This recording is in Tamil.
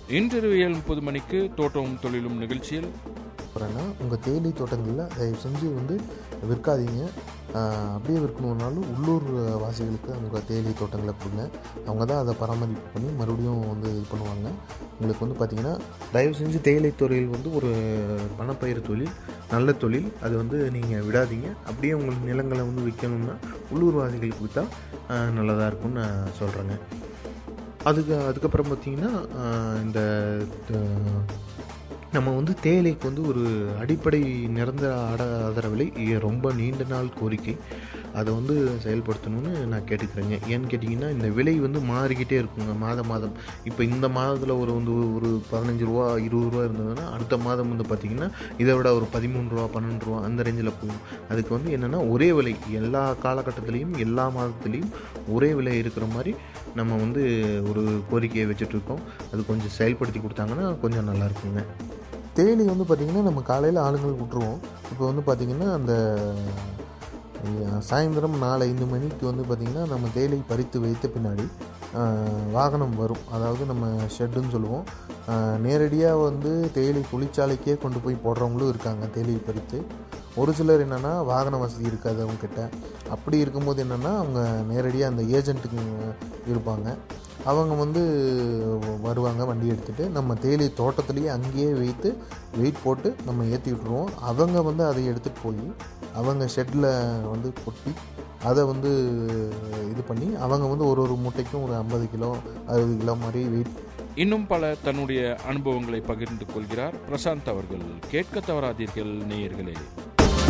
இன்றிரவு ஏழு முப்பது மணிக்கு தோட்டமும் தொழிலும் நிகழ்ச்சியில் அப்புறம்னா உங்கள் தேயிலை தோட்டங்களில் தயவு செஞ்சு வந்து விற்காதீங்க ஆஹ் அப்படியே விற்கணுன்னாலும் உள்ளூர் வாசிகளுக்கு அவங்க தேயிலை தோட்டங்களை கொடுங்க அவங்க தான் அதை பராமரிப்பு பண்ணி மறுபடியும் வந்து இது பண்ணுவாங்க உங்களுக்கு வந்து பார்த்திங்கன்னா தயவு செஞ்சு தேயிலை தொழில் வந்து ஒரு பணப்பயிர் தொழில் நல்ல தொழில் அது வந்து நீங்கள் விடாதீங்க அப்படியே உங்களுக்கு நிலங்களை வந்து விற்கணும்னா உள்ளூர்வாசிகளுக்கு விற்றா நல்லதாக இருக்கும்னு நான் சொல்கிறேங்க அதுக்கு அதுக்கப்புறம் பார்த்திங்கன்னா இந்த அஹ், நம்ம வந்து தேயிலைக்கு வந்து ஒரு அடிப்படை நிரந்தர ஆட ஆதரவு விலை இ- ரொம்ப நீண்ட நாள் கோரிக்கை அதை வந்து செயல்படுத்தணும்னு நான் கேட்டுக்கிறேங்க ஏன்னு கேட்டிங்கன்னா இந்த விலை வந்து மாறிக்கிட்டே இருக்குங்க மாதம் மாதம் இப்போ இந்த மாதத்தில் ஒரு வந்து ஒரு பதினஞ்சு ரூபா இருபது ரூபா இருந்ததுன்னா அடுத்த மாதம் வந்து பார்த்திங்கன்னா இதை விட ஒரு பதிமூணு ரூபா பன்னெண்டு ரூபா அந்த ரேஞ்சில் போகும் அதுக்கு வந்து என்னென்னா ஒரே விலை எல்லா காலகட்டத்திலையும் எல்லா மாதத்துலேயும் ஒரே விலை இருக்கிற மாதிரி நம்ம வந்து ஒரு கோரிக்கையை வச்சுட்ருக்கோம் அது கொஞ்சம் செயல்படுத்தி கொடுத்தாங்கன்னா கொஞ்சம் நல்லா இருக்குங்க தேயிலை வந்து பார்த்திங்கன்னா நம்ம காலையில் ஆளுங்களுக்கு விட்ருவோம் இப்போ வந்து பார்த்திங்கன்னா அந்த அஹ், சாயந்தரம் நாலு ஐந்து மணிக்கு வந்து பார்த்திங்கன்னா நம்ம தேயிலை பறித்து வைத்த பின்னாடி அஹ், வாகனம் வரும் அதாவது நம்ம ஷெட்டுன்னு சொல்லுவோம் நேரடியாக வந்து தேயிலை தொழிற்சாலைக்கே கொண்டு போய் போடுறவங்களும் இருக்காங்க தேயிலை பறித்து ஒரு சிலர் என்னென்னா வாகன வசதி இருக்காது அவங்கக்கிட்ட அப்படி இருக்கும்போது என்னென்னா அவங்க நேரடியாக அந்த ஏஜென்ட்டுக்கு இருப்பாங்க அவங்க வந்து வருவாங்க வண்டி எடுத்துகிட்டு நம்ம தேயிலை தோட்டத்துலேயே அங்கேயே வைத்து வெயிட் போட்டு நம்ம ஏற்றி விட்ருவோம் அவங்க வந்து அதை எடுத்துகிட்டு போய் அவங்க ஷெட்டில் வந்து கொட்டி அதை வந்து இது பண்ணி அவங்க வந்து ஒரு ஒரு மூட்டைக்கும் ஒரு ஐம்பது கிலோ அறுபது கிலோ மாதிரி வெயிட் இன்னும் பல தன்னுடைய அனுபவங்களை பகிர்ந்து கொள்கிறார் பிரசாந்த் அவர்கள் கேட்க தவறாதீர்கள் நேயர்களே